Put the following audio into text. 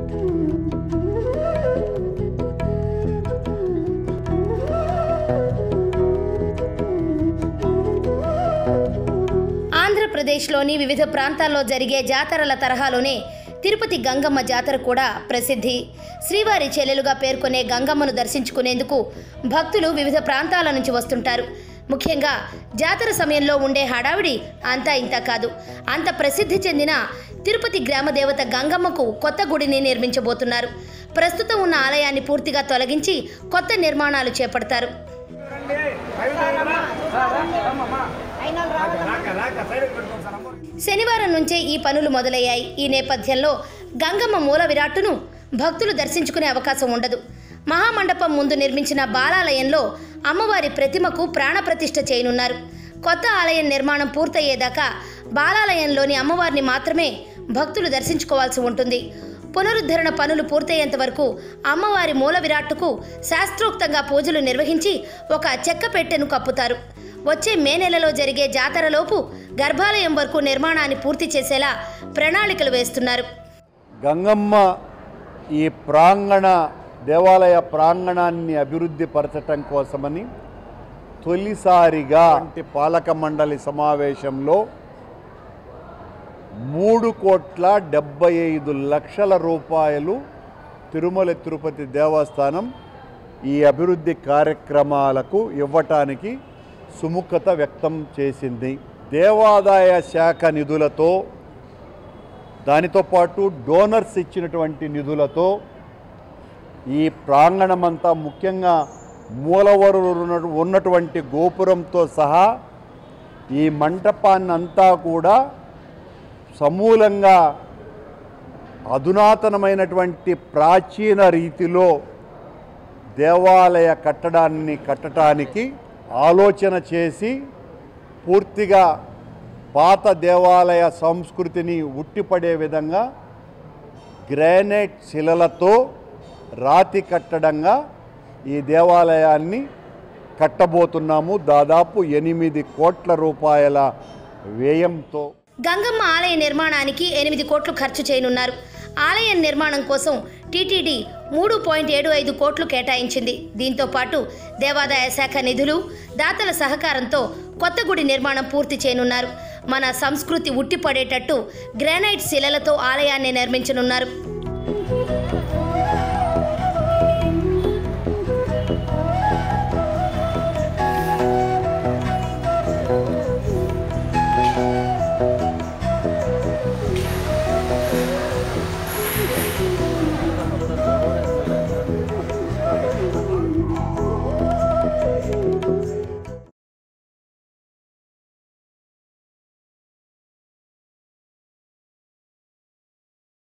ఆంధ్రప్రదేశ్లోని వివిధ ప్రాంతాల్లో జరిగే జాతరల తరహాలోనే తిరుపతి గంగమ్మ జాతర కూడా ప్రసిద్ధి శ్రీవారి చెల్లెలుగా పేర్కొనే గంగమ్మను దర్శించుకునేందుకు భక్తులు వివిధ ప్రాంతాల నుంచి వస్తుంటారు ముఖ్యంగా జాతర సమయంలో ఉండే హడావిడి అంతా ఇంత కాదు అంత ప్రసిద్ధి చెందిన తిరుపతి గ్రామ దేవత గంగమ్మకు కొత్త గుడిని నిర్మించబోతున్నారు ప్రస్తుతం ఉన్న ఆలయాన్ని పూర్తిగా తొలగించి కొత్త నిర్మాణాలు చేపడతారు శనివారం నుంచే ఈ పనులు మొదలయ్యాయి ఈ నేపథ్యంలో గంగమ్మ మూల విరాట్టును భక్తులు దర్శించుకునే అవకాశం ఉండదు మహామండపం ముందు నిర్మించిన బాలాలయంలో అమ్మవారి ప్రతిమకు ప్రాణప్రతిష్ఠ చేయనున్నారు కొత్త ఆలయం నిర్మాణం పూర్తయ్యేదాకా బాలాలయంలోని అమ్మవారిని మాత్రమే భక్తులు దర్శించుకోవాల్సి ఉంటుంది పునరుద్ధరణ పనులు పూర్తయ్యేంత వరకు అమ్మవారి మూల విరాట్టుకు శాస్త్రోక్తంగా పూజలు నిర్వహించి ఒక చెక్క పెట్టెను కప్పుతారు వచ్చే మే నెలలో జరిగే జాతరలోపు గర్భాలయం వరకు నిర్మాణాన్ని పూర్తి చేసేలా ప్రణాళికలు వేస్తున్నారు గంగమ్మ ఈ ప్రాంగణ దేవాలయ ప్రాంగణాన్ని అభివృద్ధి పరచటం కోసమని తొలిసారిగా అంటే పాలక మండలి సమావేశంలో మూడు కోట్ల డెబ్బై ఐదు లక్షల రూపాయలు తిరుమల తిరుపతి దేవస్థానం ఈ అభివృద్ధి కార్యక్రమాలకు ఇవ్వటానికి సుముఖత వ్యక్తం చేసింది దేవాదాయ శాఖ నిధులతో దానితో పాటు డోనర్స్ ఇచ్చినటువంటి నిధులతో ఈ ప్రాంగణమంతా ముఖ్యంగా మూలవరులు ఉన్న- ఉన్నటువంటి గోపురంతో సహా ఈ మంటపాన్నంతా కూడా సమూలంగా అధునాతనమైనటువంటి ప్రాచీన రీతిలో దేవాలయ కట్టడాన్ని కట్టడానికి ఆలోచన చేసి పూర్తిగా పాత దేవాలయ సంస్కృతిని ఉట్టిపడే విధంగా గ్రానైట్ శిలలతో రాతి కట్టడంగా ఈ దేవాలయాన్ని కట్టబోతున్నాము దాదాపు ఎనిమిది కోట్ల రూపాయల వ్యయంతో గంగమ్మ ఆలయ నిర్మాణానికి ఎనిమిది కోట్లు ఖర్చు చేయనున్నారు ఆలయం నిర్మాణం కోసం టీటీడీ మూడు పాయింట్ ఏడు ఐదు కోట్లు కేటాయించింది దీంతో పాటు దేవాదాయ శాఖ నిధులు దాతల సహకారంతో కొత్త గుడి నిర్మాణం పూర్తి చేయనున్నారు మన సంస్కృతి ఉట్టిపడేటట్టు గ్రానైట్ శిలలతో ఆలయాన్ని నిర్మించనున్నారు